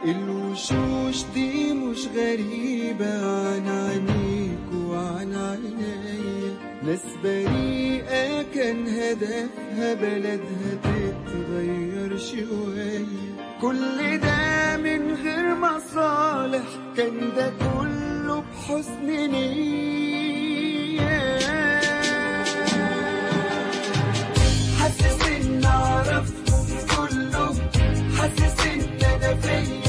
الوشوش دي مش غريبة عن عينيك وعن عينيا ناس بريئة كان هدفها بلدها تتغير شوية كل ده من غير مصالح كان ده كله بحسن نية حاسس ان اعرفهم كلهم حاسس ان انا فيا